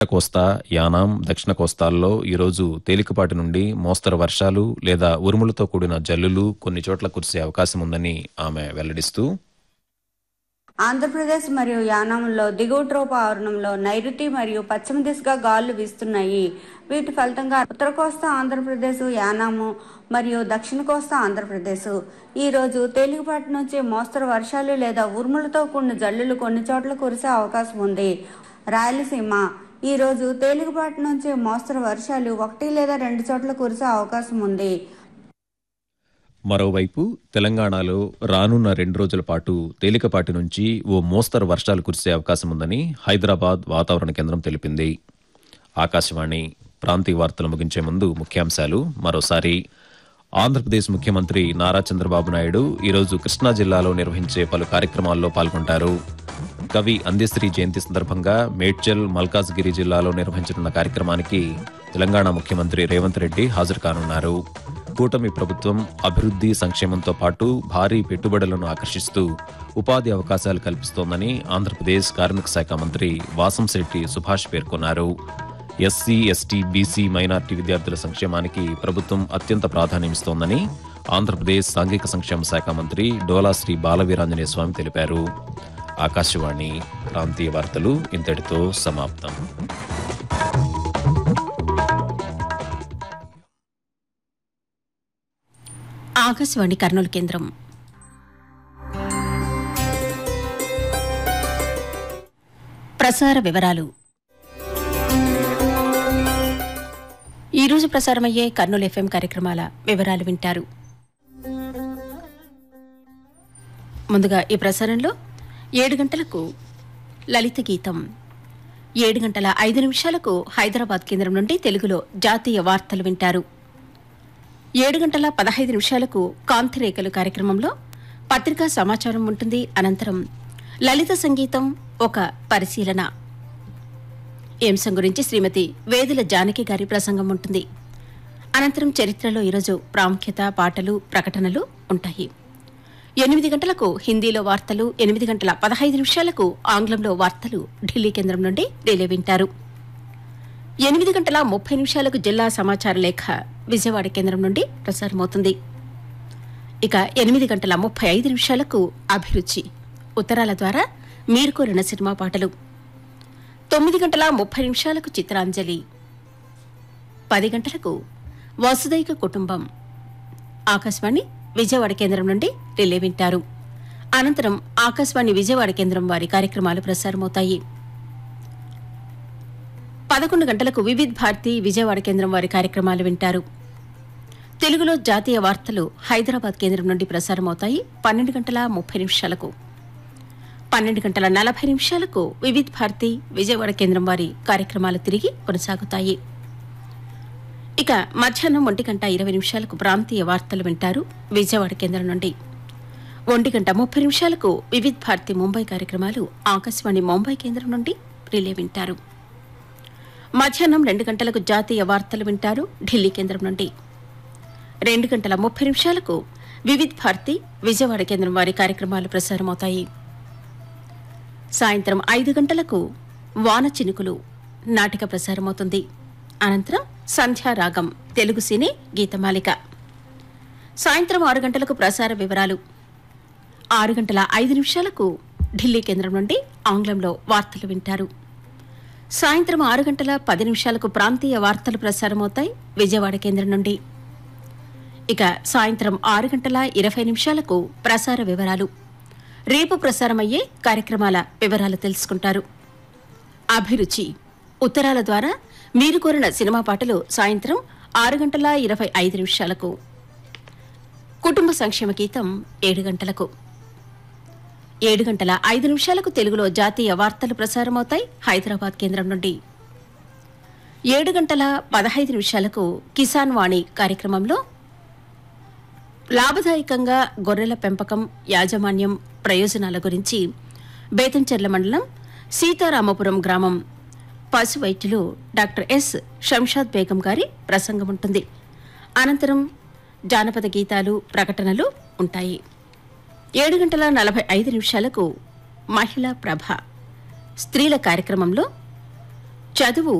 కోస్తా యానాం దక్షిణ కోస్తాల్లో ఈరోజు తేలికపాటి నుండి మోస్తరు వర్షాలు లేదా ఉరుములతో కూడిన జల్లులు కొన్ని చోట్ల కురిసే అవకాశం ఉందని ఆమె వెల్లడిస్తూ ఆంధ్రప్రదేశ్ మరియు యానాంలో దిగువ ట్రోప ఆవరణంలో నైరుతి మరియు పశ్చిమ దిశగా గాలులు వీస్తున్నాయి వీటి ఫలితంగా ఉత్తర కోస్తా ఆంధ్రప్రదేశ్ యానాము మరియు దక్షిణ కోస్తా ఆంధ్రప్రదేశ్ ఈ రోజు తేలికపాటి నుంచి మోస్తరు వర్షాలు లేదా ఉరుములతో కూడిన జల్లులు కొన్ని చోట్ల కురిసే అవకాశం ఉంది రాయలసీమ ఈ రోజు తేలికపాటి నుంచి మోస్తరు వర్షాలు ఒకటి లేదా రెండు చోట్ల కురిసే అవకాశం ఉంది మరోవైపు తెలంగాణలో రానున్న రెండు రోజుల పాటు తేలికపాటి నుంచి ఓ మోస్తరు వర్షాలు కురిసే అవకాశం ఉందని హైదరాబాద్ వాతావరణ కేంద్రం తెలిపింది ఆకాశవాణి ప్రాంతీయ వార్తలు ముగించే ముందు ముఖ్యాంశాలు మరోసారి ఆంధ్రప్రదేశ్ ముఖ్యమంత్రి నారా చంద్రబాబు నాయుడు ఈరోజు కృష్ణా జిల్లాలో నిర్వహించే పలు కార్యక్రమాల్లో పాల్గొంటారు కవి అందెశ్రీ జయంతి సందర్భంగా మేడ్చల్ మల్కాజ్గిరి జిల్లాలో నిర్వహించనున్న కార్యక్రమానికి తెలంగాణ ముఖ్యమంత్రి రేవంత్ రెడ్డి హాజరు కానున్నారు కూటమి ప్రభుత్వం అభివృద్ధి సంక్షేమంతో పాటు భారీ పెట్టుబడులను ఆకర్షిస్తూ ఉపాధి అవకాశాలు కల్పిస్తోందని ఆంధ్రప్రదేశ్ కార్మిక శాఖ మంత్రి వాసంశెట్టి సుభాష్ పేర్కొన్నారు ఎస్సీ ఎస్టీ బీసీ మైనార్టీ విద్యార్థుల సంక్షేమానికి ప్రభుత్వం అత్యంత ప్రాధాన్యమిస్తోందని ఆంధ్రప్రదేశ్ సాంఘిక సంక్షేమ శాఖ మంత్రి డోలా శ్రీ బాలవీరాంజనేయ స్వామి తెలిపారు ఆకాశవాణి ప్రాంతీయ వార్తలు ఇంతటితో సమాప్తం ఆకాశవాణి కర్నూలు కేంద్రం ప్రసార వివరాలు ఈరోజు ప్రసారమయ్యే కర్నూలు ఎఫ్ఎం కార్యక్రమాల వివరాలు వింటారు ముందుగా ఈ ప్రసారంలో ఏడు గంటలకు లలిత గీతం ఏడు గంటల ఐదు నిమిషాలకు హైదరాబాద్ కేంద్రం నుండి తెలుగులో జాతీయ వార్తలు వింటారు ఏడు గంటల పదహైదు నిమిషాలకు కాంతిరేఖలు కార్యక్రమంలో పత్రికా సమాచారం ఉంటుంది అనంతరం లలిత సంగీతం ఒక పరిశీలన ఈ అంశం గురించి శ్రీమతి వేదుల జానకి గారి ప్రసంగం ఉంటుంది అనంతరం చరిత్రలో ఈరోజు ప్రాముఖ్యత పాటలు ప్రకటనలు ఉంటాయి ఎనిమిది గంటలకు హిందీలో వార్తలు ఎనిమిది గంటల పదహైదు నిమిషాలకు ఆంగ్లంలో వార్తలు ఢిల్లీ కేంద్రం నుండి రిలే వింటారు ఎనిమిది గంటల ముప్పై నిమిషాలకు జిల్లా సమాచార లేఖ విజయవాడ కేంద్రం నుండి ప్రసారమవుతుంది ఇక ఎనిమిది గంటల ముప్పై ఐదు నిమిషాలకు అభిరుచి ఉత్తరాల ద్వారా మీరు కోరిన సినిమా పాటలు తొమ్మిది గంటల ముప్పై నిమిషాలకు చిత్రాంజలి పది గంటలకు వసుదైక కుటుంబం ఆకాశవాణి విజయవాడ కేంద్రం నుండి రిలే వింటారు అనంతరం ఆకాశవాణి విజయవాడ కేంద్రం వారి కార్యక్రమాలు ప్రసారమవుతాయి పదకొండు గంటలకు వివిధ్ భారతి విజయవాడ కేంద్రం వారి కార్యక్రమాలు వింటారు తెలుగులో జాతీయ వార్తలు హైదరాబాద్ కేంద్రం నుండి ప్రసారమవుతాయి పన్నెండు గంటల ముప్పై నిమిషాలకు పన్నెండు గంటల నలభై నిమిషాలకు వివిధ్ భారతి విజయవాడ కేంద్రం వారి కార్యక్రమాలు తిరిగి కొనసాగుతాయి ఇక మధ్యాహ్నం ఒంటి గంట ఇరవై నిమిషాలకు ప్రాంతీయ వార్తలు వింటారు విజయవాడ కేంద్రం నుండి ఒంటి గంట ముప్పై నిమిషాలకు వివిధ్ భారతి ముంబై కార్యక్రమాలు ఆకాశవాణి ముంబై కేంద్రం నుండి రిలే వింటారు మధ్యాహ్నం రెండు గంటలకు జాతీయ వార్తలు వింటారు ఢిల్లీ కేంద్రం నుండి రెండు గంటల ముప్పై నిమిషాలకు వివిధ్ భారతి విజయవాడ కేంద్రం వారి కార్యక్రమాలు ప్రసారమవుతాయి సాయంత్రం ఐదు గంటలకు వాన చినుకులు నాటిక ప్రసారమవుతుంది అనంతరం సంధ్యారాగం తెలుగు సినీ గీతమాలిక సాయంత్రం ఆరు గంటలకు ప్రసార వివరాలు ఆరు గంటల ఐదు నిమిషాలకు ఢిల్లీ కేంద్రం నుండి ఆంగ్లంలో వార్తలు వింటారు సాయంత్రం ఆరు గంటల పది నిమిషాలకు ప్రాంతీయ వార్తలు ప్రసారమవుతాయి విజయవాడ కేంద్రం నుండి ఇక సాయంత్రం ఆరు గంటల ఇరవై నిమిషాలకు ప్రసార వివరాలు రేపు ప్రసారమయ్యే కార్యక్రమాల వివరాలు తెలుసుకుంటారు అభిరుచి ఉత్తరాల ద్వారా మీరు కోరిన సినిమా పాటలు సాయంత్రం ఆరు గంటల ఇరవై ఐదు నిమిషాలకు కుటుంబ సంక్షేమ గీతం ఏడు గంటలకు ఏడు గంటల ఐదు నిమిషాలకు తెలుగులో జాతీయ వార్తలు ప్రసారమవుతాయి హైదరాబాద్ కేంద్రం నుండి ఏడు గంటల పదహైదు నిమిషాలకు కిసాన్ వాణి కార్యక్రమంలో లాభదాయకంగా గొర్రెల పెంపకం యాజమాన్యం ప్రయోజనాల గురించి బేతంచెర్ల మండలం సీతారామపురం గ్రామం పశు వైద్యులు డాక్టర్ ఎస్ షంషాద్ బేగం గారి ప్రసంగం ఉంటుంది అనంతరం జానపద గీతాలు ప్రకటనలు ఉంటాయి ఏడు గంటల నలభై ఐదు నిమిషాలకు మహిళా ప్రభ స్త్రీల కార్యక్రమంలో చదువు